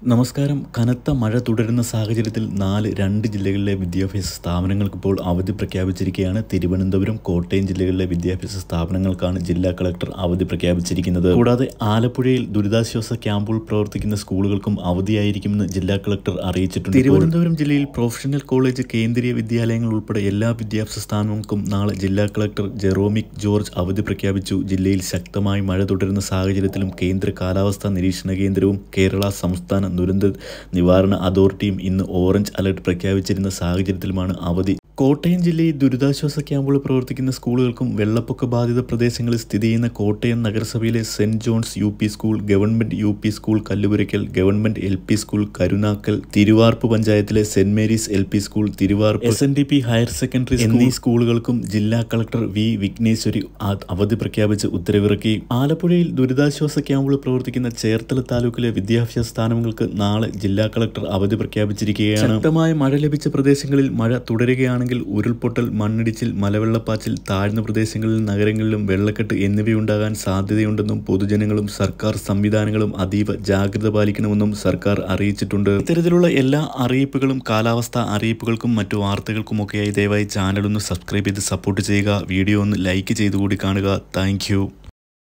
നമസ്കാരം കനത്ത മഴ തുടരുന്ന സാഹചര്യത്തിൽ നാല് രണ്ട് ജില്ലകളിലെ വിദ്യാഭ്യാസ സ്ഥാപനങ്ങൾക്ക് ഇപ്പോൾ അവധി പ്രഖ്യാപിച്ചിരിക്കുകയാണ് തിരുവനന്തപുരം കോട്ടയം ജില്ലകളിലെ വിദ്യാഭ്യാസ സ്ഥാപനങ്ങൾക്കാണ് ജില്ലാ കളക്ടർ അവധി പ്രഖ്യാപിച്ചിരിക്കുന്നത് കൂടാതെ ആലപ്പുഴയിൽ ദുരിതാശ്വാസ ക്യാമ്പുകൾ പ്രവർത്തിക്കുന്ന സ്കൂളുകൾക്കും അവധിയായിരിക്കുമെന്ന് ജില്ലാ കളക്ടർ അറിയിച്ചിട്ടുണ്ട് തിരുവനന്തപുരം ജില്ലയിൽ പ്രൊഫഷണൽ കോളേജ് കേന്ദ്രീയ വിദ്യാലയങ്ങൾ ഉൾപ്പെടെ എല്ലാ വിദ്യാഭ്യാസ സ്ഥാപനങ്ങൾക്കും നാളെ ജില്ലാ കളക്ടർ ജെറോമിക് ജോർജ് അവധി പ്രഖ്യാപിച്ചു ജില്ലയിൽ ശക്തമായി മഴ തുടരുന്ന സാഹചര്യത്തിലും കേന്ദ്ര കാലാവസ്ഥാ നിരീക്ഷണ കേന്ദ്രവും കേരള സംസ്ഥാന ദുരന്ത നിവാരണ അതോറിറ്റിയും ഇന്ന് ഓറഞ്ച് അലർട്ട് പ്രഖ്യാപിച്ചിരുന്ന സാഹചര്യത്തിലുമാണ് അവധി കോട്ടയം ജില്ലയിൽ ദുരിതാശ്വാസ ക്യാമ്പുകൾ പ്രവർത്തിക്കുന്ന സ്കൂളുകൾക്കും വെള്ളപ്പൊക്ക ബാധിത പ്രദേശങ്ങളിൽ സ്ഥിതി ചെയ്യുന്ന കോട്ടയം നഗരസഭയിലെ saint John's U P school government U P school Kallupurakkal government L P school Karunakkal Thiruvarppu പഞ്ചായത്തിലെ saint Mary's L P school Thiruvarppu S N D P higher secondary എന്നീ സ്കൂളുകൾക്കും ജില്ലാ കളക്ടർ വി വിഘ്നേശ്വരി ആ- അവധി പ്രഖ്യാപിച്ച് ഉത്തരവിറക്കി ആലപ്പുഴയിൽ ദുരിതാശ്വാസ ക്യാമ്പുകൾ പ്രവർത്തിക്കുന്ന ചേർത്തല താലൂക്കിലെ വിദ്യാഭ്യാസ സ്ഥാപനങ്ങൾക്ക് നാളെ ജില്ലാ കളക്ടർ അവധി പ്രഖ്യാപിച്ചിരിക്കുകയാണ് ശക്തമായ മഴ ലഭിച്ച പ്രദേശങ്ങളിൽ മഴ തുടരുകയാണെങ്കിൽ ഉരുൾപൊട്ടൽ മണ്ണിടിച്ചിൽ മലവെള്ളപ്പാച്ചിൽ താഴ്ന്ന പ്രദേശങ്ങളിലും നഗരങ്ങളിലും വെള്ളക്കെട്ട് എന്നിവയുണ്ടാകാൻ സാധ്യതയുണ്ടെന്നും പൊതുജനങ്ങളും സർക്കാർ സംവിധാനങ്ങളും അതീവ ജാഗ്രത പാലിക്കണമെന്നും സർക്കാർ അറിയിച്ചിട്ടുണ്ട് ഇത്തരത്തിലുള്ള എല്ലാ അറിയിപ്പുകളും കാലാവസ്ഥാ അറിയിപ്പുകൾക്കും മറ്റു വാർത്തകൾക്കുമൊക്കെയായി ദയവായി ചാനൽ ഒന്ന് സബ്സ്ക്രൈബ് ചെയ്ത് സപ്പോർട്ട് ചെയ്യുക വീഡിയോ ഒന്ന് ലൈക്ക് ചെയ്തുകൂടി കാണുക താങ്ക്